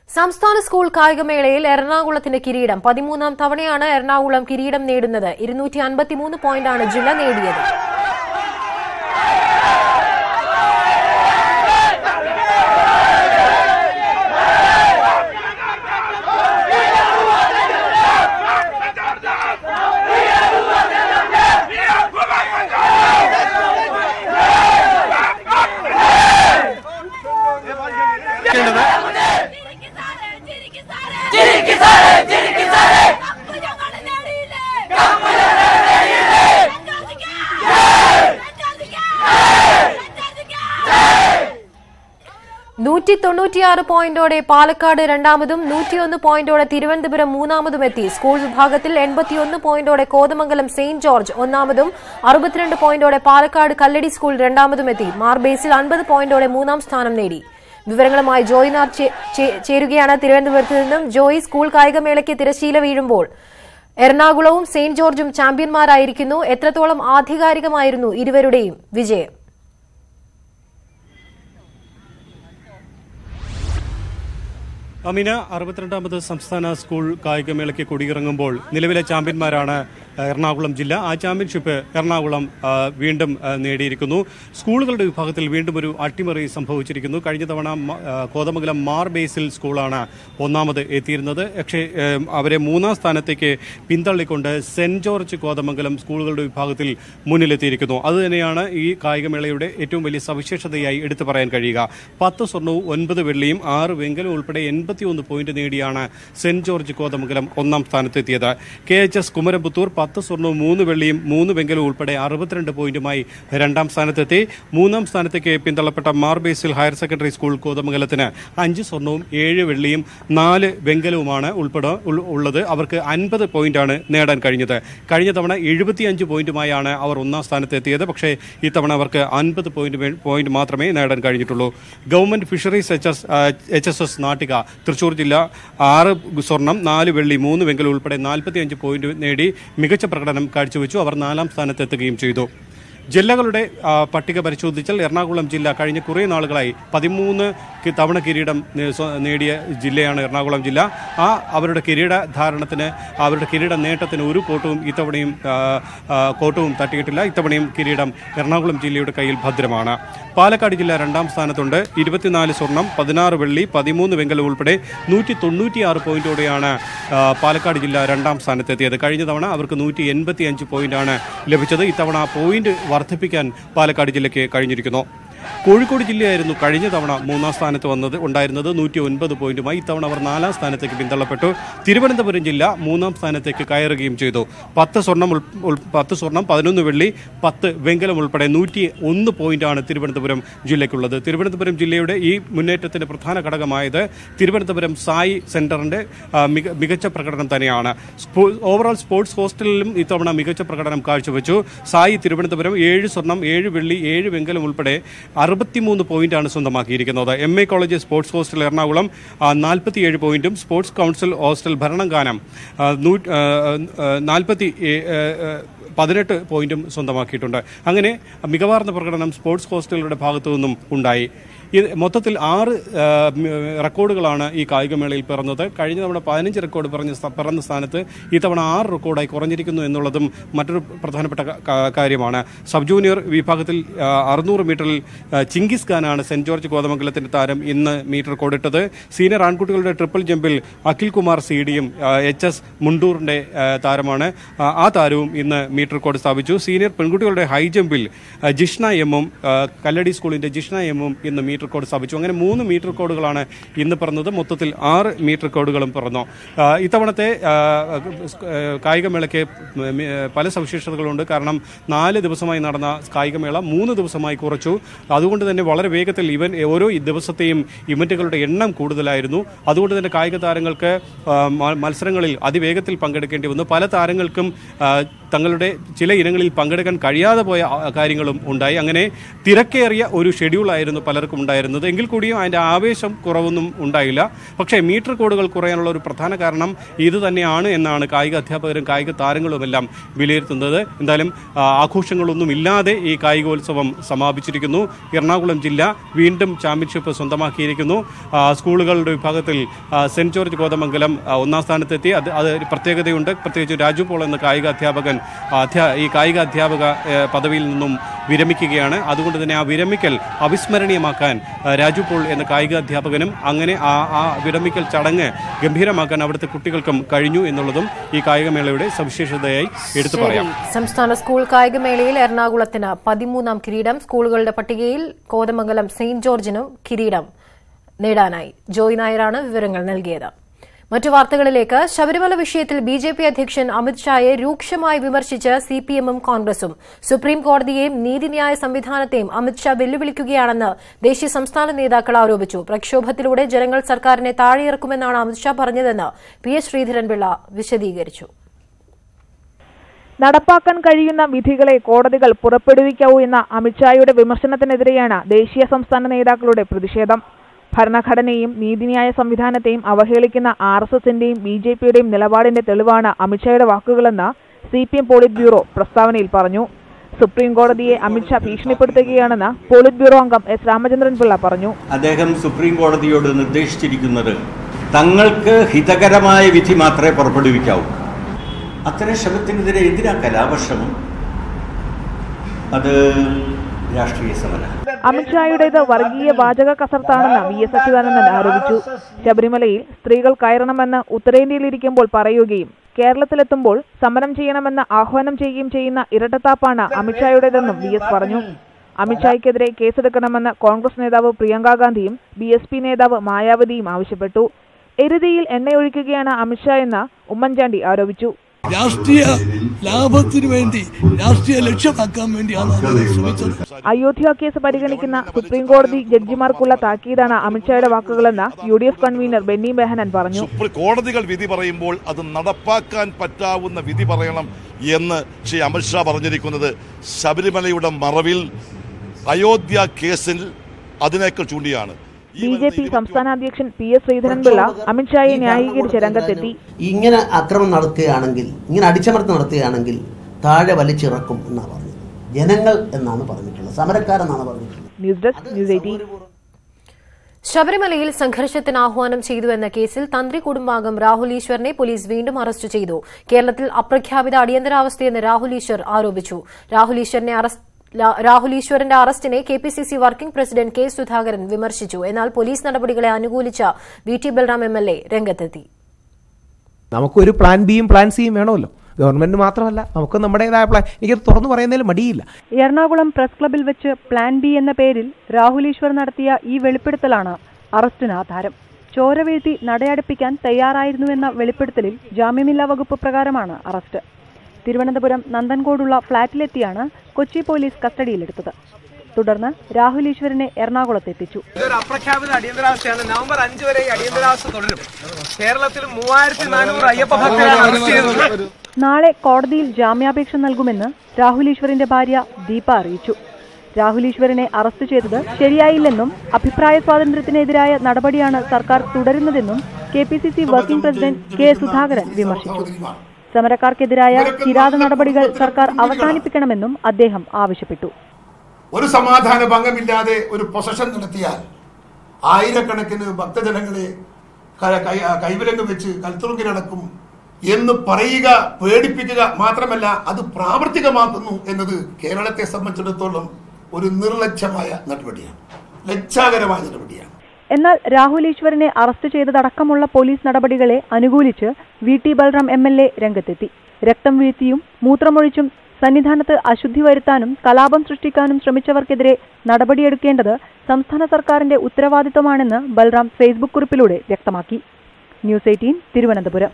സംസ്ഥാന സ്കൂൾ കായികമേളയിൽ എറണാകുളത്തിന്റെ കിരീടം പതിമൂന്നാം തവണയാണ് എറണാകുളം കിരീടം നേടുന്നത് ഇരുന്നൂറ്റി അൻപത്തിമൂന്ന് പോയിന്റാണ് ജില്ല നേടിയത് നൂറ്റി തൊണ്ണൂറ്റിയാറ് പോയിന്റോടെ പാലക്കാട് രണ്ടാമതും നൂറ്റിയൊന്ന് പോയിന്റോടെ തിരുവനന്തപുരം മൂന്നാമതും എത്തി സ്കൂൾ വിഭാഗത്തിൽ എൺപത്തിയൊന്ന് പോയിന്റോടെ കോതമംഗലം സെയിന്റ് ജോർജ് ഒന്നാമതും അറുപത്തിരണ്ട് പോയിന്റോടെ പാലക്കാട് കല്ലടി സ്കൂൾ രണ്ടാമതും എത്തി മാർബേസിൽ അൻപത് പോയിന്റോടെ മൂന്നാം സ്ഥാനം നേടി വിവരങ്ങളുമായി ജോയിനാർ ചേ- ചേ- ചേരുകയാണ് തിരുവനന്തപുരത്ത് നിന്നും ജോയി സ്കൂൾ കായികമേളയ്ക്ക് തിരശീല വീഴുമ്പോൾ എറണാകുളവും സെയിന്റ് ജോർജും ചാമ്പ്യന്മാരായിരിക്കുന്നു എത്രത്തോളം ആധികാരികമായിരുന്നു ഇരുവരുടെയും വിജയം അമിന അറുപത്തിരണ്ടാമത് സംസ്ഥാന സ്കൂൾ കായികമേളയ്ക്ക് കൊടിയിറങ്ങുമ്പോൾ നിലവിലെ ചാമ്പ്യന്മാരാണ് എറണാകുളം ജില്ല ആ ചാമ്പ്യൻഷിപ്പ് എറണാകുളം ആ, വീണ്ടും ആ, നേടിയിരിക്കുന്നു സ്കൂളുകളുടെ വിഭാഗത്തിൽ വീണ്ടും ഒരു അട്ടിമറി സംഭവിച്ചിരിക്കുന്നു കഴിഞ്ഞ തവണ മ- ആ, കോതമംഗലം മാർ ബേസിൽ സ്കൂളാണ് ഒന്നാമത് എത്തിയിരുന്നത് പക്ഷേ ഏം, അവരെ മൂന്നാം സ്ഥാനത്തേക്ക് പിന്തള്ളിക്കൊണ്ട് സെന്റ് ജോർജ് കോതമംഗലം സ്കൂളുകളുടെ വിഭാഗത്തിൽ മുന്നിലെത്തിയിരിക്കുന്നു അതുതന്നെയാണ് ഈ കായികമേളയുടെ ഏറ്റവും വലിയ സവിശേഷതയായി എടുത്തു പറയാൻ കഴിയുക പത്ത് സ്വർണവും ഒൻപത് വെള്ളിയും ആറ് വെങ്കലവും ഉൾപ്പെടെ എൺപത്തിയൊന്ന് പോയിന്റ് നേടിയാണ് സെന്റ് ജോർജ് കോതമംഗലം ഒന്നാം സ്ഥാനത്തെത്തിയത് കെ എച്ച് എസ് കുമരംപുത്തൂർ പത്ത് സ്വർണവും മൂന്ന് വെള്ളിയും മൂന്ന് വെങ്കലവും ഉൾപ്പെടെ അറുപത്തിരണ്ട് പോയിന്റുമായി രണ്ടാം സ്ഥാനത്തെത്തി മൂന്നാം സ്ഥാനത്തേക്ക് പിന്തള്ളപ്പെട്ട മാർബേസിൽ ഹയർ സെക്കൻഡറി സ്കൂൾ കോതമംഗലത്തിന് അഞ്ച് സ്വർണവും ഏഴ് വെള്ളിയും നാല് വെങ്കലവുമാണ് ഉൾപ്പെടെ ഉൾ- ഉള്ളത് അവർക്ക് അൻപത് പോയിന്റാണ് നേടാൻ കഴിഞ്ഞത് കഴിഞ്ഞ തവണ എഴുപത്തിയഞ്ച് പോയിന്റുമായാണ് അവർ ഒന്നാം സ്ഥാനത്തെത്തിയത് പക്ഷേ ഇത്തവണ അവർക്ക് അൻപത് പോയിന്റ് വേ- പോയിന്റ് മാത്രമേ നേടാൻ കഴിഞ്ഞിട്ടുള്ളൂ government fisheries H S H S S Nattika Thrissur ജില്ല ആറ് സ്വർണം നാല് വെള്ളി മൂന്ന് വെങ്കലം ഉൾപ്പെടെ നാൽപ്പത്തിയഞ്ച് പോയിന്റ് നേടി മികച്ച പ്രകടനം കാഴ്ചവെച്ചു അവർ നാലാം സ്ഥാനത്തെത്തുകയും ചെയ്തു ജില്ലകളുടെ ആ, പട്ടിക പരിശോധിച്ചാൽ എറണാകുളം ജില്ല കഴിഞ്ഞ കുറേ നാളുകളായി പതിമൂന്ന് കി- തവണ കിരീടം നേ- സ്വ- നേടിയ ജില്ലയാണ് എറണാകുളം ജില്ല ആ അവരുടെ കിരീട ധാരണത്തിന് അവരുടെ കിരീട നേട്ടത്തിന് ഒരു കോട്ടവും ഇത്തവണയും ആ, ആ, കോട്ടവും തട്ടിയിട്ടില്ല ഇത്തവണയും കിരീടം എറണാകുളം ജില്ലയുടെ കയ്യിൽ ഭദ്രമാണ് പാലക്കാട് ജില്ല രണ്ടാം സ്ഥാനത്തുണ്ട് ഇരുപത്തിനാല് സ്വർണം പതിനാറ് വെള്ളി പതിമൂന്ന് വെങ്കലം ഉൾപ്പെടെ നൂറ്റി തൊണ്ണൂറ്റിയാറ് പോയിന്റോടെയാണ് ആ, പാലക്കാട് ജില്ല രണ്ടാം സ്ഥാനത്തെത്തിയത് കഴിഞ്ഞ തവണ അവർക്ക് നൂറ്റി എൺപത്തി അഞ്ച് പോയിന്റാണ് ലഭിച്ചത് ഇത്തവണ പോയിന്റ് വർദ്ധിപ്പിക്കാൻ പാലക്കാട് ജില്ലയ്ക്ക് കഴിഞ്ഞിരിക്കുന്നു കോഴിക്കോട് ജില്ലയായിരുന്നു കഴിഞ്ഞ തവണ മൂന്നാം സ്ഥാനത്ത് വന്നത് ഉണ്ടായിരുന്നത് നൂറ്റി ഒൻപത് പോയിന്റുമായി ഇത്തവണ അവർ നാലാം സ്ഥാനത്തേക്ക് പിന്തള്ളപ്പെട്ടു തിരുവനന്തപുരം ജില്ല മൂന്നാം സ്ഥാനത്തേക്ക് കയറുകയും ചെയ്തു പത്ത് സ്വർണം ഉൾ- ഉൾ- പത്ത് സ്വർണം പതിനൊന്ന് വെള്ളി പത്ത് വെങ്കലം ഉൾപ്പെടെ നൂറ്റി ഒന്ന് പോയിന്റാണ് തിരുവനന്തപുരം ജില്ലയ്ക്കുള്ളത് തിരുവനന്തപുരം ജില്ലയുടെ ഈ മുന്നേറ്റത്തിന്റെ പ്രധാന ഘടകമായത് തിരുവനന്തപുരം സായി സെന്ററിന്റെ ആ, മിക- മികച്ച പ്രകടനം തന്നെയാണ് സ്പോ- ഓവറോൾ സ്പോർട്സ് ഹോസ്റ്റലിലും ഇത്തവണ മികച്ച പ്രകടനം കാഴ്ചവെച്ചു സായി തിരുവനന്തപുരം ഏഴ് സ്വർണം ഏഴ് വെള്ളി ഏഴ് വെങ്കലം ഉൾപ്പെടെ അറുപത്തിമൂന്ന് പോയിന്റാണ് സ്വന്തമാക്കിയിരിക്കുന്നത് M A college sports hostel Ernakulam നാൽപ്പത്തിയേഴ് പോയിന്റും സ്പോർട്സ് കൗൺസിൽ ഹോസ്റ്റൽ ഭരണങ്കാനം ആ, നൂ- ആ, ആ, നാൽപ്പത്തി ഏ- ഏ, ഏ, പതിനെട്ട് പോയിന്റും സ്വന്തമാക്കിയിട്ടുണ്ട് അങ്ങനെ മികവാർന്ന പ്രകടനം സ്പോർട്സ് ഹോസ്റ്റലുകളുടെ ഭാഗത്തു നിന്നും ഉണ്ടായി ഇത് മൊത്തത്തിൽ ആറ് ആ, മ്, റെക്കോർഡുകളാണ് ഈ കായികമേളയിൽ പിറന്നത് കഴിഞ്ഞ തവണ പതിനഞ്ച് റെക്കോർഡ് പറഞ്ഞ സ്ഥ- പിറന്ന സ്ഥാനത്ത് ഇത്തവണ ആറ് റെക്കോർഡായി കുറഞ്ഞിരിക്കുന്നു എന്നുള്ളതും മറ്റൊരു പ്രധാനപ്പെട്ട ക- ക- കാര്യമാണ് സബ് ജൂനിയർ വിഭാഗത്തിൽ ആ, അറുന്നൂറ് മീറ്ററിൽ ആ, ചിങ്കിസ് ഖാനാണ് സെന്റ് ജോർജ് കോതമംഗലത്തിന്റെ താരം ഇന്ന് മീറ്റർ റെക്കോർഡിട്ടത് സീനിയർ ആൺകുട്ടികളുടെ ട്രിപ്പിൾ ജമ്പിൽ അഖിൽ കുമാർ സി ഡിയും എച്ച് എസ് മുണ്ടൂറിന്റെ ആ, താരമാണ് ആ, ആ താരവും ഇന്ന് മീറ്റർ റെക്കോർഡ് സ്ഥാപിച്ചു സീനിയർ പെൺകുട്ടികളുടെ ഹൈ ജമ്പിൽ ആ, ജിഷ്ണ എമ്മും ആ, കല്ലടി സ്കൂളിന്റെ ജിഷ്ണ എമ്മും ഇന്ന് മീറ്റർ റെക്കോർഡ് സ്ഥാപിച്ചു അങ്ങനെ മൂന്ന് മീറ്റർ റെക്കോർഡുകളാണ് ഇന്ന് പിറന്നത് മൊത്തത്തിൽ ആറ് മീറ്റർ റെക്കോർഡുകളും പിറന്നു ആ, ഇത്തവണത്തെ ആ, ആ, കായികമേളയ്ക്ക് മ- പല സവിശേഷതകളുണ്ട് കാരണം നാല് ദിവസമായി നടന്ന കായികമേള മൂന്ന് ദിവസമായി കുറച്ചു അതുകൊണ്ട് തന്നെ വളരെ വേഗത്തിൽ ഇവൻ ഓരോ ദിവസത്തെയും ഇവന്റുകളുടെ എണ്ണം കൂടുതലായിരുന്നു അതുകൊണ്ട് തന്നെ കായിക താരങ്ങൾക്ക് ആ, മ- മത്സരങ്ങളിൽ അതിവേഗത്തിൽ പങ്കെടുക്കേണ്ടി വന്നു പല താരങ്ങൾക്കും ആ, തങ്ങളുടെ ചില ഇനങ്ങളിൽ പങ്കെടുക്കാൻ കഴിയാതെ പോയ ആ, കാര്യങ്ങളും ഉണ്ടായി അങ്ങനെ തിരക്കേറിയ ഒരു ഷെഡ്യൂളായിരുന്നു പലർക്കും ഉണ്ടായിരുന്നത് എങ്കിൽ കൂടിയും അതിന്റെ ആവേശം കുറവൊന്നും ഉണ്ടായില്ല പക്ഷേ മീറ്റർ കോഡുകൾ കുറയാനുള്ള ഒരു പ്രധാന കാരണം ഇത് തന്നെയാണ് എന്നാണ് കായിക അധ്യാപകരും കായിക താരങ്ങളുമെല്ലാം വിലയിരുത്തുന്നത് എന്തായാലും ആ, ആഘോഷങ്ങളൊന്നും ഇല്ലാതെ ഈ കായികോത്സവം സമാപിച്ചിരിക്കുന്നു എറണാകുളം ജില്ല വീണ്ടും ചാമ്പ്യൻഷിപ്പ് സ്വന്തമാക്കിയിരിക്കുന്നു ആ, സ്കൂളുകളുടെ വിഭാഗത്തിൽ ആ, സെന്റ് ജോർജ് കോതമംഗലം ആ, ഒന്നാം സ്ഥാനത്തെത്തി അത് അത് ഒരു പ്രത്യേകതയുണ്ട് പ്രത്യേകിച്ച് രാജു പോൾ എന്ന കായിക അധ്യാപകൻ ആ, അധ്യാ ഈ കായിക അധ്യാപക ഏ, പദവിയിൽ നിന്നും വിരമിക്കുകയാണ് അതുകൊണ്ട് തന്നെ ആ വിരമിക്കൽ അവിസ്മരണീയമാക്കാൻ ആ, രാജു പോൾ എന്ന കായിക അധ്യാപകനും അങ്ങനെ ആ ആ വിരമിക്കൽ ചടങ്ങ് ഗംഭീരമാക്കാൻ അവിടുത്തെ കുട്ടികൾക്കും കഴിഞ്ഞു എന്നുള്ളതും ഈ കായികമേളയുടെ സവിശേഷതയായി എടുത്തു പറയാം ശരി. സംസ്ഥാന സ്കൂൾ കായികമേളയിൽ എറണാകുളത്തിന് പതിമൂന്നാം കിരീടം സ്കൂളുകളുടെ പട്ടികയിൽ കോതമംഗലം സെയിന്റ് ജോർജിനും കിരീടം നേടാനായി ജോയ് നായരാണ് വിവരങ്ങൾ നൽകിയത് മറ്റു വാർത്തകളിലേക്ക് ശബരിമല വിഷയത്തിൽ ബി ജെ പി അധ്യക്ഷൻ അമിത്ഷായെ രൂക്ഷമായി വിമർശിച്ച് സി പി എമ്മും കോൺഗ്രസും സുപ്രീം കോടതിയെയും നീതിന്യായ സംവിധാനത്തെയും അമിത്ഷാ വെല്ലുവിളിക്കുകയാണെന്ന് ദേശീയ സംസ്ഥാന നേതാക്കൾ ആരോപിച്ചു പ്രക്ഷോഭത്തിലൂടെ ജനങ്ങൾ സർക്കാരിനെ താഴെയിറക്കുമെന്നാണ് അമിത്ഷാ പറഞ്ഞതെന്ന് പി എസ് ശ്രീധരൻപിള്ള വിശദീകരിച്ചു നടപ്പാക്കാൻ കഴിയുന്ന വിധികളെ കോടതികൾ പുറപ്പെടുവിക്കാവൂ എന്ന അമിത്ഷായുടെ വിമർശനത്തിനെതിരെയാണ് ദേശീയ സംസ്ഥാന നേതാക്കളുടെ പ്രതിഷേധം ഭരണഘടനയും നീതിന്യായ സംവിധാനത്തെയും അവഹേളിക്കുന്ന ആർ എസ് എസിന്റെയും ബി ജെ പിയുടെയും നിലപാടിന്റെ തെളിവാണ് അമിത്ഷായുടെ വാക്കുകളെന്ന് C P M polit bureau പ്രസ്താവനയിൽ പറഞ്ഞു സുപ്രീം കോടതിയെ അമിത്ഷാ ഭീഷണിപ്പെടുത്തുകയാണെന്ന് പോളിറ്റ് ബ്യൂറോ അംഗം എസ് രാമചന്ദ്രൻ പിള്ള പറഞ്ഞു അദ്ദേഹം സുപ്രീം കോടതിയോട് നിർദ്ദേശിച്ചിരിക്കുന്നത് തങ്ങൾക്ക് ഹിതകരമായ വിധി മാത്രമേ പുറപ്പെടുവിക്കാവൂ അത്തരം ശ്രമത്തിനെതിരെ എന്തിനാ കലാപശ്രമം അത് രാഷ്ട്രീയ സമരം അമിത്ഷായുടേത് വർഗീയ വാചക കസർത്താണെന്ന് വി എസ് അച്യുതാനന്ദൻ ആരോപിച്ചു ശബരിമലയിൽ സ്ത്രീകൾ കയറണമെന്ന് ഉത്തരേന്ത്യയിലിരിക്കുമ്പോൾ പറയുകയും കേരളത്തിലെത്തുമ്പോൾ സമരം ചെയ്യണമെന്ന് ആഹ്വാനം ചെയ്യുകയും ചെയ്യുന്ന ഇരട്ടത്താപ്പാണ് അമിത്ഷായുടേതെന്നും വി എസ് പറഞ്ഞു അമിത്ഷായ്ക്കെതിരെ കേസെടുക്കണമെന്ന് കോൺഗ്രസ് നേതാവ് പ്രിയങ്ക ഗാന്ധിയും ബി എസ് പി നേതാവ് മായാവതിയും ആവശ്യപ്പെട്ടു എരുതിയിൽ എണ്ണയൊഴിക്കുകയാണ് അമിത്ഷാ എന്ന് ഉമ്മൻചാണ്ടി ആരോപിച്ചു രാഷ്ട്രീയ ലാഭത്തിനു വേണ്ടി രാഷ്ട്രീയ ലക്ഷ്യമാക്കാൻ വേണ്ടിയാണ് അദ്ദേഹം ശ്രമിച്ചത് അയോധ്യ കേസ് പരിഗണിക്കുന്ന സുപ്രീം കോടതി ജഡ്ജിമാർക്കുള്ള താക്കീതാണ് അമിത്ഷായുടെ വാക്കുകളെന്ന് U D F convener Benny Behanan പറഞ്ഞു സുപ്രീം കോടതികൾ വിധി പറയുമ്പോൾ അത് നടപ്പാക്കാൻ പറ്റാവുന്ന വിധി പറയണം എന്ന് ശ്രീ അമിത്ഷാ പറഞ്ഞിരിക്കുന്നത് ശബരിമലയുടെ മറവിൽ അയോധ്യ കേസിൽ അതിനേക്കാൾ ചൂണ്ടിയാണ് ഈ ബി ജെ പി സംസ്ഥാന അധ്യക്ഷൻ പി എസ് ശ്രീധരൻപിള്ള അമിത്ഷായെ ന്യായീകരിച്ച് രംഗത്തെത്തി ഇങ്ങനെ അക്രമം നടത്തുകയാണെങ്കിൽ ഇങ്ങനെ അടിച്ചമർത്തി നടത്തുകയാണെങ്കിൽ താഴെ വലിച്ചിറക്കും എന്നാണ് പറഞ്ഞത് ജനങ്ങൾ എന്നാണ് പറഞ്ഞിട്ടുള്ളത് സമരക്കാരെന്നാണ് പറഞ്ഞിട്ടുള്ളത് ന്യൂസ് ഡെസ്ക് ന്യൂസ് എയ്റ്റീൻ ശബരിമലയിൽ സംഘർഷത്തിന് ആഹ്വാനം ചെയ്തുവെന്ന കേസിൽ തന്ത്രി കുടുംബാംഗം രാഹുൽ ഈശ്വറിനെ പോലീസ് വീണ്ടും അറസ്റ്റ് ചെയ്തു കേരളത്തിൽ അപ്രഖ്യാപിത അടിയന്തരാവസ്ഥയെന്ന് രാഹുൽ ഈശ്വർ ആരോപിച്ചു രാഹുൽ ഈശ്വറിനെ അറസ്റ്റ് ലാ- രാഹുൽ ഈശ്വറിന്റെ അറസ്റ്റിനെ K P C C working president K Sudhakaran വിമർശിച്ചു എന്നാൽ പോലീസ് നടപടികളെ അനുകൂലിച്ച V T Balram M L A രംഗത്തെത്തി നമുക്കൊരു പ്ലാൻ ബിയും പ്ലാൻ സിയും വേണമല്ലോ ഗവൺമെന്റ് മാത്രമല്ല നമുക്ക് നമ്മുടേതായ പ്ലാൻ എനിക്ക് തുറന്നു പറയുന്നതിൽ മടിയില്ല എറണാകുളം പ്രസ് ക്ലബിൽ വെച്ച് പ്ലാൻ ബി എന്ന പേരിൽ രാഹുൽ ഈശ്വർ നടത്തിയ ഈ വെളിപ്പെടുത്തലാണ് അറസ്റ്റിന് ആധാരം ചോര വീഴ്ത്തി നടയടപ്പിക്കാൻ തയ്യാറായിരുന്നുവെന്ന വെളിപ്പെടുത്തലിൽ ജാമ്യമില്ലാ വകുപ്പ് പ്രകാരമാണ് അറസ്റ്റ് തിരുവനന്തപുരം നന്ദൻകോടുള്ള ഫ്ളാറ്റിലെത്തിയാണ് കൊച്ചി പോലീസ് കസ്റ്റഡിയിലെടുത്തത് തുടർന്ന് രാഹുൽ ഈശ്വറിനെ എറണാകുളത്തെത്തിച്ചു ഇതൊരു അപ്രഖ്യാപിത അടിയന്തരാവസ്ഥയാണ് നവംബർ അഞ്ച് വരെ ഈ അടിയന്തരാവസ്ഥ തുടരും കേരളത്തിൽ മൂവായിരത്തി നാനൂറ് അയ്യപ്പ ഭക്തരാണ് അറസ്റ്റ് ചെയ്തത് നാളെ കോടതിയിൽ ജാമ്യാപേക്ഷ നൽകുമെന്ന് രാഹുൽ ഈശ്വറിന്റെ ഭാര്യ ദീപ അറിയിച്ചു രാഹുൽ ഈശ്വറിനെ അറസ്റ്റ് ചെയ്തത് ശരിയായില്ലെന്നും അഭിപ്രായ സ്വാതന്ത്ര്യത്തിനെതിരായ നടപടിയാണ് സർക്കാർ തുടരുന്നതെന്നും K P C C working president K Sudhakaran വിമർശിച്ചു സമരക്കാർക്കെതിരായ കിരാത നടപടികൾ സർക്കാർ അവസാനിപ്പിക്കണമെന്നും അദ്ദേഹം ആവശ്യപ്പെട്ടു ഒരു സമാധാന ഭംഗമില്ലാതെ ഒരു പൊസഷൻ നടത്തിയാൽ ആയിരക്കണക്കിന് ഭക്തജനങ്ങളെ ക- കൈ- കൈവിലങ്ങ് വെച്ച് കൽത്തുറുങ്കിലടക്കും എന്ന് പറയുക പേടിപ്പിക്കുക മാത്രമല്ല അത് പ്രാവർത്തികമാക്കുന്നു എന്നത് കേരളത്തെ സംബന്ധിച്ചിടത്തോളം ഒരു നിർലജ്ജമായ നടപടിയാണ് ലജ്ജാകരമായ നടപടിയാണ് എന്നാൽ രാഹുൽ ഈശ്വറിനെ അറസ്റ്റ് ചെയ്തതടക്കമുള്ള പോലീസ് നടപടികളെ അനുകൂലിച്ച് V T Balram M L A രംഗത്തെത്തി രക്തം വീഴ്ത്തിയും മൂത്രമൊഴിച്ചും സന്നിധാനത്ത് അശുദ്ധി വരുത്താനും കലാപം സൃഷ്ടിക്കാനും ശ്രമിച്ചവർക്കെതിരെ നടപടിയെടുക്കേണ്ടത് സംസ്ഥാന സർക്കാരിന്റെ ഉത്തരവാദിത്തമാണെന്ന് ബൽറാം ഫേസ്ബുക്ക് കുറിപ്പിലൂടെ വ്യക്തമാക്കി ന്യൂസ് എയ്റ്റീൻ തിരുവനന്തപുരം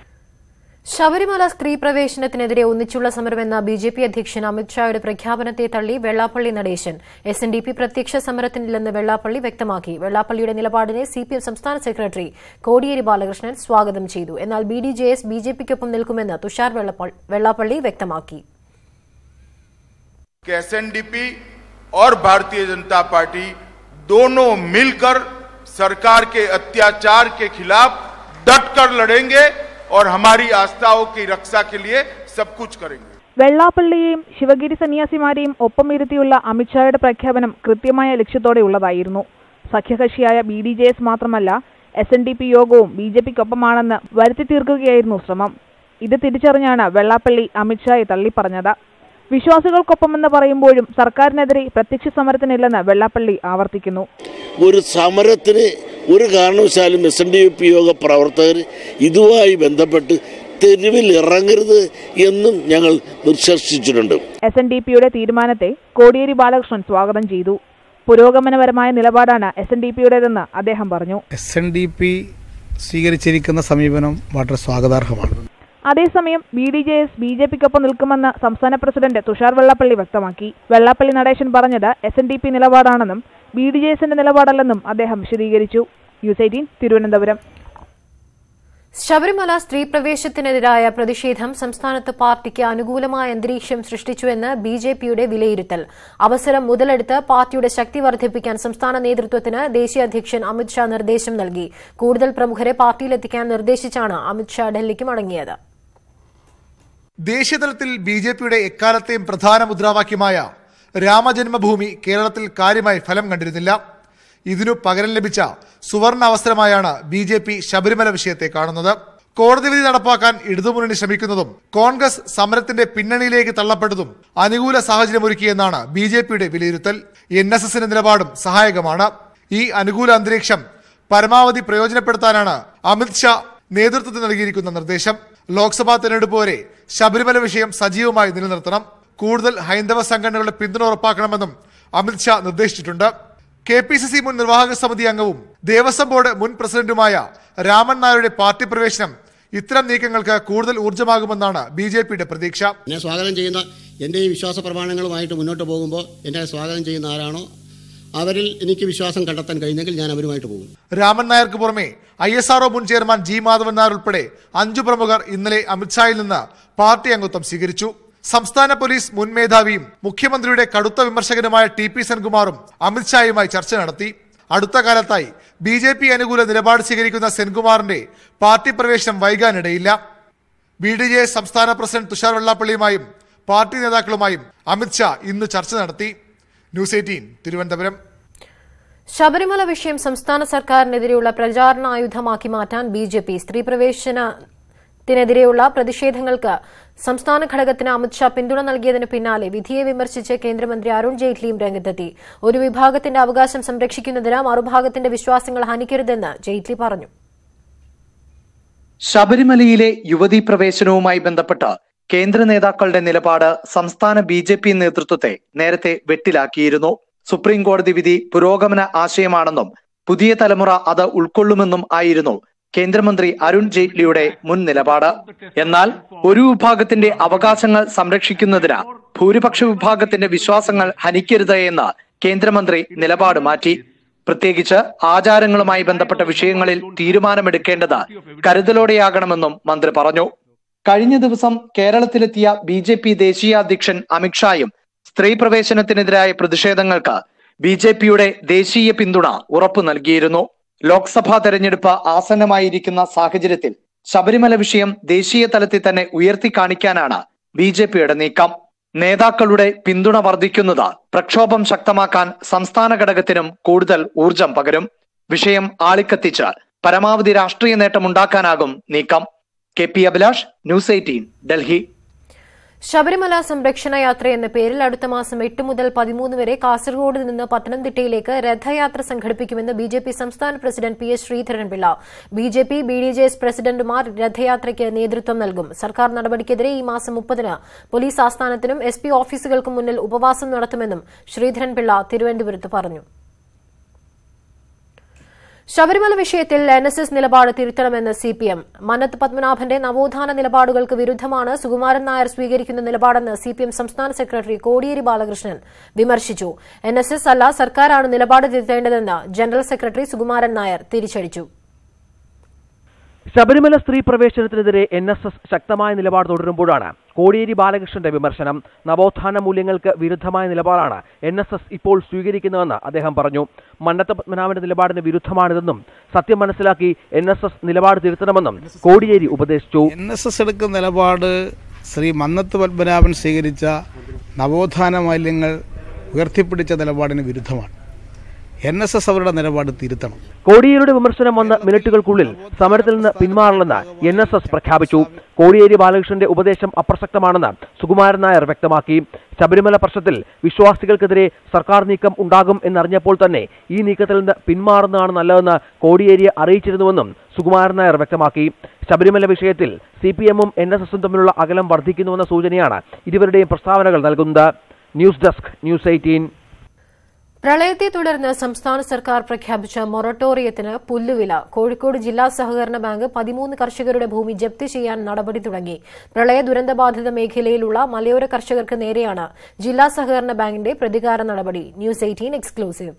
ശബരിമല സ്ത്രീ പ്രവേശനത്തിനെതിരെ ഒന്നിച്ചുള്ള സമരമെന്ന ബി ജെ പി അധ്യക്ഷൻ അമിത്ഷായുടെ പ്രഖ്യാപനത്തെ തള്ളി Vellappally Natesan S N D P പ്രത്യക്ഷ സമരത്തിനില്ലെന്ന് വെള്ളാപ്പള്ളി വ്യക്തമാക്കി വെള്ളാപ്പള്ളിയുടെ നിലപാടിനെ സി പി എം സംസ്ഥാന സെക്രട്ടറി കോടിയേരി ബാലകൃഷ്ണൻ സ്വാഗതം ചെയ്തു എന്നാൽ B D J S B J പിക്കൊപ്പം നിൽക്കുമെന്ന് തുഷാർ വെള്ളപ്പ- വെള്ളാപ്പള്ളി വ്യക്തമാക്കി कि एसएनडीपी और भारतीय जनता पार्टी दोनों मिलकर सरकार के अत्याचार के खिलाफ डट कर लड़ेंगे और हमारी आस्थाओं की रक्षा के लिए सब कुछ करेंगे വെള്ളാപ്പള്ളിയെയും ശിവഗിരി സന്യാസിമാരെയും ഒപ്പം ഇരുത്തിയുള്ള അമിത്ഷായുടെ പ്രഖ്യാപനം കൃത്യമായ ലക്ഷ്യത്തോടെയുള്ളതായിരുന്നു സഖ്യകക്ഷിയായ ബി ഡി ജെ എസ് മാത്രമല്ല എസ് എൻ ഡി പി യോഗവും ബി ജെ പിക്കൊപ്പമാണെന്ന് വരുത്തി തീർക്കുകയായിരുന്നു ശ്രമം ഇത് തിരിച്ചറിഞ്ഞാണ് വെള്ളാപ്പള്ളി അമിത്ഷായെ തള്ളിപ്പറഞ്ഞത് വിശ്വാസികൾക്കൊപ്പമെന്ന് പറയുമ്പോഴും സർക്കാരിനെതിരെ പ്രത്യക്ഷ സമരത്തിനില്ലെന്ന് വെള്ളാപ്പള്ളി ആവർത്തിക്കുന്നു ഒരു സമരത്തിന് ഒരു കാരണവശാലും എസ് എൻ ഡി പി യോഗ പ്രവർത്തകർ ഇതുമായി ബന്ധപ്പെട്ട് തെരുവിൽ ഇറങ്ങരുത് എന്നും ഞങ്ങൾ നിർശംസിച്ചിട്ടുണ്ട് എസ് എൻ ഡി പിയുടെ തീരുമാനത്തെ കോടിയേരി ബാലകൃഷ്ണൻ സ്വാഗതം ചെയ്തു പുരോഗമനപരമായ നിലപാടാണ് എസ് എൻ ഡി പിയുടേതെന്ന് അദ്ദേഹം പറഞ്ഞു എസ് എൻ ഡി പി സ്വീകരിച്ചിരിക്കുന്ന സമീപനം വളരെ സ്വാഗതാർഹമാണ് അതേസമയം B D J S B J പിക്കൊപ്പം നിൽക്കുമെന്ന് സംസ്ഥാന പ്രസിഡന്റ് തുഷാർ വെള്ളാപ്പള്ളി വ്യക്തമാക്കി വെള്ളാപ്പള്ളി നടേശൻ പറഞ്ഞത് എസ് എൻ ഡി പി നിലപാടാണെന്നും ബി ഡി ജെ എസിന്റെ നിലപാടല്ലെന്നും അദ്ദേഹം വിശദീകരിച്ചു ന്യൂസ് എയ്റ്റീൻ തിരുവനന്തപുരം ശബരിമല സ്ത്രീ പ്രവേശത്തിനെതിരായ പ്രതിഷേധം സംസ്ഥാനത്ത് പാർട്ടിക്ക് അനുകൂലമായ അന്തരീക്ഷം സൃഷ്ടിച്ചുവെന്ന് ബി ജെ പിയുടെ വിലയിരുത്തൽ അവസരം മുതലെടുത്ത് പാർട്ടിയുടെ ശക്തി വർദ്ധിപ്പിക്കാൻ സംസ്ഥാന നേതൃത്വത്തിന് ദേശീയ അധ്യക്ഷൻ അമിത്ഷാ നിർദ്ദേശം നൽകി കൂടുതൽ പ്രമുഖരെ പാർട്ടിയിലെത്തിക്കാൻ നിർദ്ദേശിച്ചാണ് അമിത്ഷാ ഡൽഹിക്ക് മടങ്ങിയത് ദേശീയതലത്തിൽ ബി ജെ പിയുടെ എക്കാലത്തെയും പ്രധാന മുദ്രാവാക്യമായ രാമജന്മഭൂമി കേരളത്തിൽ കാര്യമായി ഫലം കണ്ടിരുന്നില്ല ഇതിനു പകരം ലഭിച്ച സുവർണ അവസരമായാണ് ബി ജെ പി ശബരിമല വിഷയത്തെ കാണുന്നത് കോടതി വിധി നടപ്പാക്കാൻ ഇടതുമുന്നണി ശ്രമിക്കുന്നതും കോൺഗ്രസ് സമരത്തിന്റെ പിന്നണിയിലേക്ക് തള്ളപ്പെട്ടതും അനുകൂല സാഹചര്യമൊരുക്കിയെന്നാണ് ബി ജെ പിയുടെ വിലയിരുത്തൽ എൻ എസ് എസിന്റെ നിലപാടും സഹായകമാണ് ഈ അനുകൂല അന്തരീക്ഷം പരമാവധി പ്രയോജനപ്പെടുത്താനാണ് അമിത്ഷാ നേതൃത്വത്തിന് നൽകിയിരിക്കുന്ന നിർദ്ദേശം ലോക്സഭാ തെരഞ്ഞെടുപ്പ് വരെ ശബരിമല വിഷയം സജീവമായി നിലനിർത്തണം കൂടുതൽ ഹൈന്ദവ സംഘടനകളുടെ പിന്തുണ ഉറപ്പാക്കണമെന്നും അമിത്ഷാ നിർദ്ദേശിച്ചിട്ടുണ്ട് കെ പി സി സി മുൻ നിർവാഹക സമിതി അംഗവും ദേവസ്വം ബോർഡ് മുൻ പ്രസിഡന്റുമായ രാമൻ നായരുടെ പാർട്ടി പ്രവേശനം ഇത്തരം നീക്കങ്ങൾക്ക് കൂടുതൽ ഊർജ്ജമാകുമെന്നാണ് ബി ജെ പിയുടെ പ്രതീക്ഷ എന്നെ സ്വാഗതം ചെയ്യുന്ന എൻ്റെ ഈ വിശ്വാസ പ്രമാണങ്ങളുമായിട്ട് മുന്നോട്ട് പോകുമ്പോൾ എന്നെ സ്വാഗതം ചെയ്യുന്ന ആരാണോ അവരിൽ എനിക്ക് വിശ്വാസം കണ്ടെത്താൻ കഴിഞ്ഞെങ്കിൽ ഞാൻ അവരുമായിട്ട് പോകും രാമൻ നായർക്ക് പുറമെ ഐ എസ് ആർഒ മുൻ ചെയർമാൻ ജി മാധവൻ നായർ ഉൾപ്പെടെ അഞ്ചു പ്രമുഖർ ഇന്നലെ അമിത്ഷായിൽ നിന്ന് പാർട്ടി അംഗത്വം സ്വീകരിച്ചു സംസ്ഥാന പോലീസ് മുൻ മേധാവിയും മുഖ്യമന്ത്രിയുടെ കടുത്ത വിമർശകനുമായ ടി പി സെൻകുമാറും അമിത്ഷായുമായി ചർച്ച നടത്തി അടുത്ത കാലത്തായി ബി ജെ പി അനുകൂല നിലപാട് സ്വീകരിക്കുന്ന സെൻകുമാറിന്റെ പാർട്ടി പ്രവേശനം വൈകാനിടയില്ല ബി ഡി ജെ സംസ്ഥാന പ്രസിഡന്റ് തുഷാർ വെള്ളാപ്പള്ളിയുമായും പാർട്ടി നേതാക്കളുമായും അമിത്ഷാ ഇന്ന് ചർച്ച നടത്തി ന്യൂസ് എയ്റ്റീൻ തിരുവനന്തപുരം ശബരിമല വിഷയം സംസ്ഥാന സർക്കാരിനെതിരെയുള്ള പ്രചാരണ ആയുധമാക്കി മാറ്റാൻ ബി ജെ പി സ്ത്രീ പ്രവേശനത്തിനെതിരെയുള്ള പ്രതിഷേധങ്ങൾക്ക് സംസ്ഥാന ഘടകത്തിന് അമിത്ഷാ പിന്തുണ നൽകിയതിന് പിന്നാലെ വിധിയെ വിമർശിച്ച് കേന്ദ്രമന്ത്രി അരുൺ ജെയ്റ്റ്ലിയും രംഗത്തെത്തി ഒരു വിഭാഗത്തിന്റെ അവകാശം സംരക്ഷിക്കുന്നതിന് മറുഭാഗത്തിന്റെ വിശ്വാസങ്ങൾ ഹനിക്കരുതെന്ന് ജെയ്റ്റ്ലി പറഞ്ഞു ശബരിമലയിലെ യുവതീ പ്രവേശനവുമായി ബന്ധപ്പെട്ട് കേന്ദ്ര നേതാക്കളുടെ നിലപാട് സംസ്ഥാന ബി ജെ പി നേതൃത്വത്തെ നേരത്തെ വെട്ടിലാക്കിയിരുന്നു സുപ്രീം കോടതി വിധി പുരോഗമന ആശയമാണെന്നും പുതിയ തലമുറ അത് ഉൾക്കൊള്ളുമെന്നും ആയിരുന്നു കേന്ദ്രമന്ത്രി അരുൺ ജെയ്റ്റ്ലിയുടെ മുൻ നിലപാട് എന്നാൽ ഒരു വിഭാഗത്തിന്റെ അവകാശങ്ങൾ സംരക്ഷിക്കുന്നതിന് ഭൂരിപക്ഷ വിഭാഗത്തിന്റെ വിശ്വാസങ്ങൾ ഹനിക്കരുത് എന്ന് കേന്ദ്രമന്ത്രി നിലപാട് മാറ്റി പ്രത്യേകിച്ച് ആചാരങ്ങളുമായി ബന്ധപ്പെട്ട വിഷയങ്ങളിൽ തീരുമാനമെടുക്കേണ്ടത് കരുതലോടെയാകണമെന്നും മന്ത്രി പറഞ്ഞു കഴിഞ്ഞ ദിവസം കേരളത്തിലെത്തിയ ബി ജെ പി ദേശീയ അധ്യക്ഷൻ അമിത്ഷായും സ്ത്രീ പ്രവേശനത്തിനെതിരായ പ്രതിഷേധങ്ങൾക്ക് ബി ജെ പിയുടെ ദേശീയ പിന്തുണ ഉറപ്പു നൽകിയിരുന്നു ലോക്സഭാ തെരഞ്ഞെടുപ്പ് ആസന്നമായിരിക്കുന്ന സാഹചര്യത്തിൽ ശബരിമല വിഷയം ദേശീയ തലത്തിൽ തന്നെ ഉയർത്തി കാണിക്കാനാണ് ബി ജെ പിയുടെ നീക്കം നേതാക്കളുടെ പിന്തുണ വർദ്ധിക്കുന്നത് പ്രക്ഷോഭം ശക്തമാക്കാൻ സംസ്ഥാന ഘടകത്തിനും കൂടുതൽ ഊർജം പകരും വിഷയം ആളിക്കത്തിച്ച് പരമാവധി രാഷ്ട്രീയ നേട്ടമുണ്ടാക്കാനാകും നീക്കം K P Abhilash news eighteen Delhi Sabarimala സംരക്ഷണ യാത്ര എന്ന പേരിൽ അടുത്ത മാസം എട്ട് മുതൽ പതിമൂന്ന് വരെ കാസർഗോഡ് നിന്ന് പത്തനംതിട്ടയിലേക്ക് രഥയാത്ര സംഘടിപ്പിക്കുമെന്ന് ബി ജെ പി സംസ്ഥാന president P S Sreedharan Pillai B J P B D J S പ്രസിഡന്റുമാർ രഥയാത്രയ്ക്ക് നേതൃത്വം നൽകും സർക്കാർ നടപടിക്കെതിരെ ഈ മാസം മുപ്പതിന് പോലീസ് ആസ്ഥാനത്തിനും എസ് പി ഓഫീസുകൾക്കും മുന്നിൽ ഉപവാസം നടത്തുമെന്നും ശ്രീധരൻപിള്ള തിരുവനന്തപുരത്ത് പറഞ്ഞു ശബരിമല വിഷയത്തിൽ എൻ എസ് എസ് നിലപാട് തിരുത്തണമെന്ന് സി പി എം മന്നത്ത് പത്മനാഭന്റെ നവോത്ഥാന നിലപാടുകൾക്ക് വിരുദ്ധമാണ് സുകുമാരൻ നായർ സ്വീകരിക്കുന്ന നിലപാടെന്ന് സി പി എം സംസ്ഥാന സെക്രട്ടറി കോടിയേരി ബാലകൃഷ്ണൻ വിമർശിച്ചു എൻ എസ് എസ് അല്ല സർക്കാരാണ് നിലപാട് തിരുത്തേണ്ടതെന്ന് ജനറൽ സെക്രട്ടറി സുകുമാരൻ നായർ തിരിച്ചടിച്ചു ശബരിമല സ്ത്രീ പ്രവേശനത്തിനെതിരെ എൻ എസ് എസ് ശക്തമായ നിലപാട് തുടരുമ്പോഴാണ് കോടിയേരി ബാലകൃഷ്ണന്റെ വിമർശനം നവോത്ഥാന മൂല്യങ്ങൾക്ക് വിരുദ്ധമായ നിലപാടാണ് എൻ എസ് എസ് ഇപ്പോൾ സ്വീകരിക്കുന്നതെന്ന് അദ്ദേഹം പറഞ്ഞു മന്നത്ത പത്മനാഭന്റെ നിലപാടിന് വിരുദ്ധമാണിതെന്നും സത്യം മനസ്സിലാക്കി എൻ എസ് എസ് നിലപാട് തിരുത്തണമെന്നും കോടിയേരി ഉപദേശിച്ചു എൻ എസ് എസ് എടുക്കുന്ന നിലപാട് ശ്രീ മന്നത്ത് പത്മനാഭൻ സ്വീകരിച്ച നവോത്ഥാന മൂല്യങ്ങൾ ഉയർത്തിപ്പിടിച്ച നിലപാടിന് വിരുദ്ധമാണ് എൻ എസ് എസ് അവരുടെ നിലപാട് തിരുത്തണം കോടിയേരിയുടെ വിമർശനം വന്ന മിനിറ്റുകൾക്കുള്ളിൽ സമരത്തിൽ നിന്ന് പിന്മാറില്ലെന്ന് എൻ എസ് എസ് പ്രഖ്യാപിച്ചു കോടിയേരി ബാലകൃഷ്ണന്റെ ഉപദേശം അപ്രസക്തമാണെന്ന് സുകുമാരൻ നായർ വ്യക്തമാക്കി ശബരിമല പ്രശ്നത്തിൽ വിശ്വാസികൾക്കെതിരെ സർക്കാർ നീക്കം ഉണ്ടാകും എന്നറിഞ്ഞപ്പോൾ തന്നെ ഈ നീക്കത്തിൽ നിന്ന് പിന്മാറുന്നതാണ് നല്ലതെന്ന് കോടിയേരിയെ അറിയിച്ചിരുന്നുവെന്നും സുകുമാരൻ നായർ വ്യക്തമാക്കി ശബരിമല വിഷയത്തിൽ സി പി എമ്മും എൻ എസ് എസും തമ്മിലുള്ള അകലം വർദ്ധിക്കുന്നുവെന്ന സൂചനയാണ് ഇരുവരുടെയും പ്രസ്താവനകൾ നൽകുന്നത് ന്യൂസ് ഡെസ്ക് ന്യൂസ് എയ്റ്റീൻ പ്രളയത്തെ തുടർന്ന് സംസ്ഥാന സർക്കാർ പ്രഖ്യാപിച്ച മൊറട്ടോറിയത്തിന് പുല്ലുവില കോഴിക്കോട് ജില്ലാ സഹകരണ ബാങ്ക് പതിമൂന്ന് കർഷകരുടെ ഭൂമി ജപ്തി ചെയ്യാൻ നടപടി തുടങ്ങി പ്രളയ ദുരന്തബാധിത മേഖലയിലുള്ള മലയോര കർഷകർക്ക് നേരെയാണ് ജില്ലാ സഹകരണ ബാങ്കിന്റെ പ്രതികാര നടപടി ന്യൂസ് എയ്റ്റീൻ എക്സ്ക്ലൂസീവ്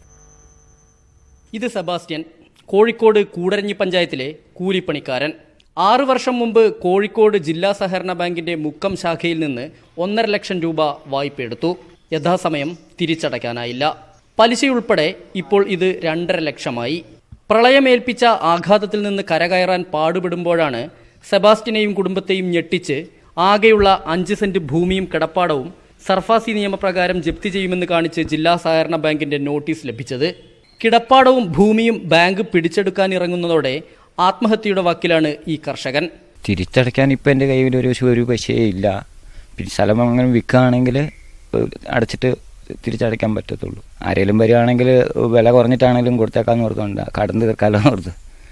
ഇത് സെബാസ്റ്റ്യൻ കോഴിക്കോട് കൂടരഞ്ഞി പഞ്ചായത്തിലെ കൂലിപ്പണിക്കാരൻ ആറു വർഷം മുമ്പ് കോഴിക്കോട് ജില്ലാ സഹകരണ ബാങ്കിന്റെ മുക്കം ശാഖയിൽ നിന്ന് ഒന്നര ലക്ഷം രൂപ വായ്പയെടുത്തു യഥാസമയം തിരിച്ചടയ്ക്കാനായില്ല പലിശയുൾപ്പെടെ ഇപ്പോൾ ഇത് രണ്ടര ലക്ഷമായി പ്രളയമേൽപ്പിച്ച ആഘാതത്തിൽ നിന്ന് കരകയറാൻ പാടുപെടുമ്പോഴാണ് സെബാസ്റ്റ്യനെയും കുടുംബത്തെയും ഞെട്ടിച്ച് ആകെയുള്ള അഞ്ച് സെന്റ് ഭൂമിയും കിടപ്പാടവും സർഫാസി നിയമപ്രകാരം ജപ്തി ചെയ്യുമെന്ന് കാണിച്ച് ജില്ലാ സഹകരണ ബാങ്കിന്റെ നോട്ടീസ് ലഭിച്ചത് കിടപ്പാടവും ഭൂമിയും ബാങ്ക് പിടിച്ചെടുക്കാൻ ഇറങ്ങുന്നതോടെ ആത്മഹത്യയുടെ വക്കിലാണ് ഈ കർഷകൻ തിരിച്ചടയ്ക്കാൻ ഇപ്പം എൻ്റെ കയ്യിൽ ഒരു ഒരു പൈസയേ ഇല്ല പിന്നെ സ്ഥലം അങ്ങനെ വിൽക്കുകയാണെങ്കിൽ അടച്ചിട്ട് തിരിച്ചടയ്ക്കാൻ പറ്റത്തുള്ളൂ ആരെങ്കിലും വരികയാണെങ്കിൽ വില കുറഞ്ഞിട്ടാണെങ്കിലും കൊടുത്തേക്കാന്ന് ഓർത്തുകൊണ്ട് കടം തീർക്കാലോ ഓർത്ത്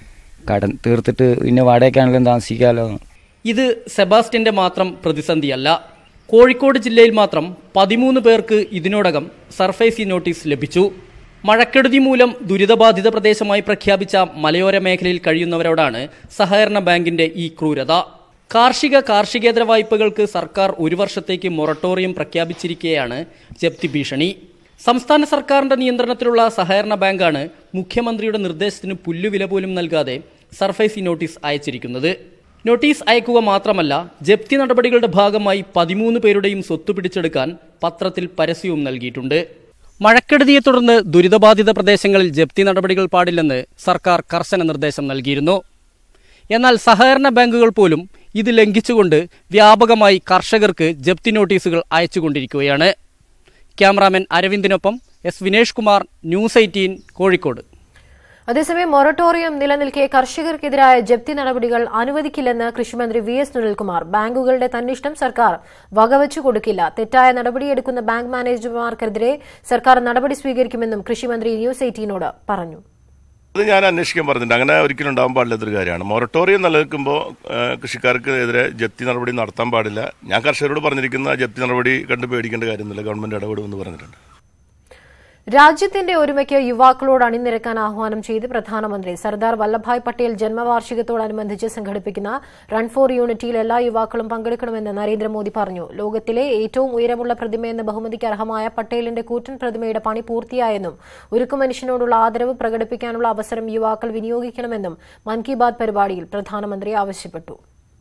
കടം തീർത്തിട്ട് പിന്നെ വാടകയ്ക്കാണെങ്കിലും താമസിക്കാമല്ലോ ഇത് സെബാസ്റ്റ്യന്റെ മാത്രം പ്രതിസന്ധിയല്ല കോഴിക്കോട് ജില്ലയിൽ മാത്രം പതിമൂന്ന് പേർക്ക് ഇതിനോടകം സർഫേസി നോട്ടീസ് ലഭിച്ചു മഴക്കെടുതി മൂലം ദുരിതബാധിത പ്രദേശമായി പ്രഖ്യാപിച്ച മലയോര മേഖലയിൽ കഴിയുന്നവരോടാണ് സഹകരണ ബാങ്കിന്റെ ഈ ക്രൂരത കാർഷിക കാർഷികേതര വായ്പകൾക്ക് സർക്കാർ ഒരു വർഷത്തേക്ക് മൊറട്ടോറിയം പ്രഖ്യാപിച്ചിരിക്കെയാണ് ജപ്തി ഭീഷണി സംസ്ഥാന സർക്കാരിന്റെ നിയന്ത്രണത്തിലുള്ള സഹകരണ ബാങ്കാണ് മുഖ്യമന്ത്രിയുടെ നിർദ്ദേശത്തിന് പുല്ലുവില പോലും നൽകാതെ സർഫേസി നോട്ടീസ് അയച്ചിരിക്കുന്നത് നോട്ടീസ് അയക്കുക മാത്രമല്ല ജപ്തി നടപടികളുടെ ഭാഗമായി പതിമൂന്ന് പേരുടെയും സ്വത്ത് പിടിച്ചെടുക്കാൻ പത്രത്തിൽ പരസ്യവും നൽകിയിട്ടുണ്ട് മഴക്കെടുതിയെ തുടർന്ന് ദുരിതബാധിത പ്രദേശങ്ങളിൽ ജപ്തി നടപടികൾ പാടില്ലെന്ന് സർക്കാർ കർശന നിർദ്ദേശം നൽകിയിരുന്നു എന്നാൽ സഹകരണ ബാങ്കുകൾ പോലും ഇത് ലംഘിച്ചുകൊണ്ട് വ്യാപകമായി കർഷകർക്ക് ജപ്തി നോട്ടീസുകൾ അയച്ചുകൊണ്ടിരിക്കുകയാണ് ക്യാമറാമാൻ അരവിന്ദിനൊപ്പം S Vinesh Kumar news eighteen Kozhikode അതേസമയം മൊറട്ടോറിയം നിലനിൽക്കെ കർഷകർക്കെതിരായ ജപ്തി നടപടികൾ അനുവദിക്കില്ലെന്ന് കൃഷിമന്ത്രി വി എസ് സുനിൽകുമാർ ബാങ്കുകളുടെ തന്നിഷ്ടം സർക്കാർ വകവച്ചു കൊടുക്കില്ല തെറ്റായ നടപടിയെടുക്കുന്ന ബാങ്ക് മാനേജർമാർക്കെതിരെ സർക്കാർ നടപടി സ്വീകരിക്കുമെന്നും കൃഷിമന്ത്രി ന്യൂസ് എയ്റ്റീനോട് പറഞ്ഞു അത് ഞാൻ അന്വേഷിക്കാൻ പറഞ്ഞിട്ടുണ്ട് അങ്ങനെ ഒരിക്കലും ഉണ്ടാവാൻ പാടില്ലാത്തൊരു കാര്യമാണ് മൊറട്ടോറിയം നിലനിൽക്കുമ്പോൾ കൃഷിക്കാർക്ക് എതിരെ ജപ്തി നടപടി നടത്താൻ പാടില്ല ഞാൻ കർഷകരോട് പറഞ്ഞിരിക്കുന്ന ജപ്തി നടപടി കണ്ട് പേടിക്കേണ്ട കാര്യമൊന്നുമില്ല ഗവൺമെന്റ് ഇടപെടുമെന്ന് പറഞ്ഞിട്ടുണ്ട് രാജ്യത്തിന്റെ ഒരുമയ്ക്ക് യുവാക്കളോട് അണിനിരക്കാൻ ആഹ്വാനം ചെയ്ത് പ്രധാനമന്ത്രി സർദാർ വല്ലഭായ് പട്ടേൽ ജന്മവാർഷികത്തോടനുബന്ധിച്ച് സംഘടിപ്പിക്കുന്ന റൺ ഫോർ യൂണിറ്റിയിൽ എല്ലാ യുവാക്കളും പങ്കെടുക്കണമെന്ന് നരേന്ദ്രമോദി പറഞ്ഞു ലോകത്തിലെ ഏറ്റവും ഉയരമുള്ള പ്രതിമയെന്ന ബഹുമതിക്ക് അർഹമായ പട്ടേലിന്റെ കൂറ്റൻ പ്രതിമയുടെ പണി പൂർത്തിയായെന്നും ഉരുക്കു മനുഷ്യനോടുള്ള ആദരവ് പ്രകടിപ്പിക്കാനുള്ള അവസരം യുവാക്കൾ വിനിയോഗിക്കണമെന്നും മൻ കി ബാത് പരിപാടിയിൽ പ്രധാനമന്ത്രി ആവശ്യപ്പെട്ടു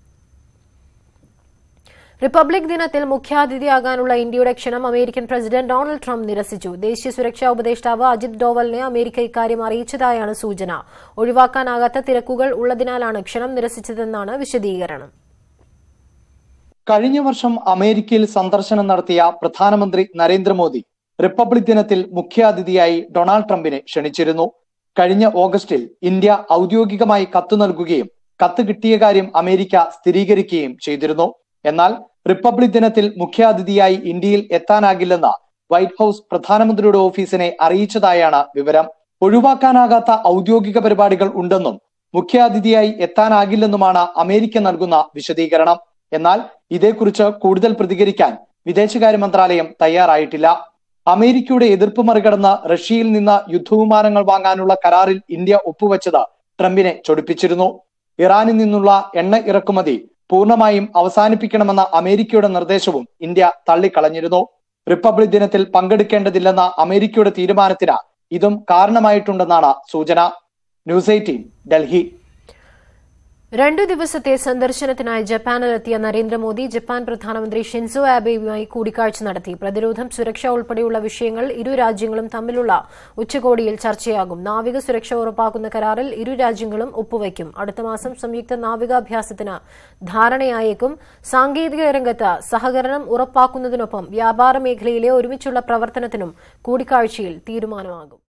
റിപ്പബ്ലിക് ദിനത്തിൽ മുഖ്യാതിഥിയാകാനുള്ള ഇന്ത്യയുടെ ക്ഷണം അമേരിക്കൻ പ്രസിഡന്റ് ഡൊണാൾഡ് ട്രംപ് നിരസിച്ചു ദേശീയ സുരക്ഷാ ഉപദേഷ്ടാവ് അജിത് ഡോവലിനെ അമേരിക്ക ഇക്കാര്യം അറിയിച്ചതായാണ് സൂചന ഒഴിവാക്കാനാകാത്ത തിരക്കുകൾ ഉള്ളതിനാലാണ് ക്ഷണം നിരസിച്ചതെന്നാണ് വിശദീകരണം കഴിഞ്ഞ വർഷം അമേരിക്കയിൽ സന്ദർശനം നടത്തിയ പ്രധാനമന്ത്രി നരേന്ദ്രമോദി റിപ്പബ്ലിക് ദിനത്തിൽ മുഖ്യാതിഥിയായി ഡൊണാൾഡ് ട്രംപിനെ ക്ഷണിച്ചിരുന്നു കഴിഞ്ഞ ഓഗസ്റ്റിൽ ഇന്ത്യ ഔദ്യോഗികമായി കത്ത് നൽകുകയും കത്ത് കിട്ടിയ കാര്യം അമേരിക്ക സ്ഥിരീകരിക്കുകയും ചെയ്തിരുന്നു എന്നാൽ റിപ്പബ്ലിക് ദിനത്തിൽ മുഖ്യാതിഥിയായി ഇന്ത്യയിൽ എത്താനാകില്ലെന്ന് വൈറ്റ് ഹൌസ് പ്രധാനമന്ത്രിയുടെ ഓഫീസിനെ അറിയിച്ചതായാണ് വിവരം ഒഴിവാക്കാനാകാത്ത ഔദ്യോഗിക പരിപാടികൾ ഉണ്ടെന്നും മുഖ്യാതിഥിയായി എത്താനാകില്ലെന്നുമാണ് അമേരിക്ക നൽകുന്ന വിശദീകരണം എന്നാൽ ഇതേക്കുറിച്ച് കൂടുതൽ പ്രതികരിക്കാൻ വിദേശകാര്യ മന്ത്രാലയം തയ്യാറായിട്ടില്ല അമേരിക്കയുടെ എതിർപ്പ് മറികടന്ന് റഷ്യയിൽ നിന്ന് യുദ്ധവിമാനങ്ങൾ വാങ്ങാനുള്ള കരാറിൽ ഇന്ത്യ ഒപ്പുവെച്ചത് ട്രംപിനെ ചൊടിപ്പിച്ചിരുന്നു ഇറാനിൽ നിന്നുള്ള എണ്ണ ഇറക്കുമതി പൂർണ്ണമായും അവസാനിപ്പിക്കണമെന്ന അമേരിക്കയുടെ നിർദ്ദേശവും ഇന്ത്യ തള്ളിക്കളഞ്ഞിരുന്നു റിപ്പബ്ലിക് ദിനത്തിൽ പങ്കെടുക്കേണ്ടതില്ലെന്ന അമേരിക്കയുടെ തീരുമാനത്തിന് ഇതും കാരണമായിട്ടുണ്ടെന്നാണ് സൂചന ന്യൂസ് എയ്റ്റീൻ ഡൽഹി രണ്ടു ദിവസത്തെ സന്ദർശനത്തിനായി ജപ്പാനിലെത്തിയ നരേന്ദ്രമോദി ജപ്പാൻ പ്രധാനമന്ത്രി ഷിൻസോ ആബെയുമായി കൂടിക്കാഴ്ച നടത്തി പ്രതിരോധം സുരക്ഷ ഉൾപ്പെടെയുള്ള വിഷയങ്ങൾ ഇരു രാജ്യങ്ങളും തമ്മിലുള്ള ഉച്ചകോടിയിൽ ചർച്ചയാകും നാവിക സുരക്ഷ ഉറപ്പാക്കുന്ന കരാറിൽ ഇരു രാജ്യങ്ങളും ഒപ്പുവയ്ക്കും അടുത്ത മാസം സംയുക്ത നാവികാഭ്യാസത്തിന് ധാരണയായേക്കും സാങ്കേതിക രംഗത്ത് സഹകരണം ഉറപ്പാക്കുന്നതിനൊപ്പം വ്യാപാര മേഖലയിലെ ഒരുമിച്ചുള്ള പ്രവർത്തനത്തിനും കൂടിക്കാഴ്ചയിൽ തീരുമാനമാകും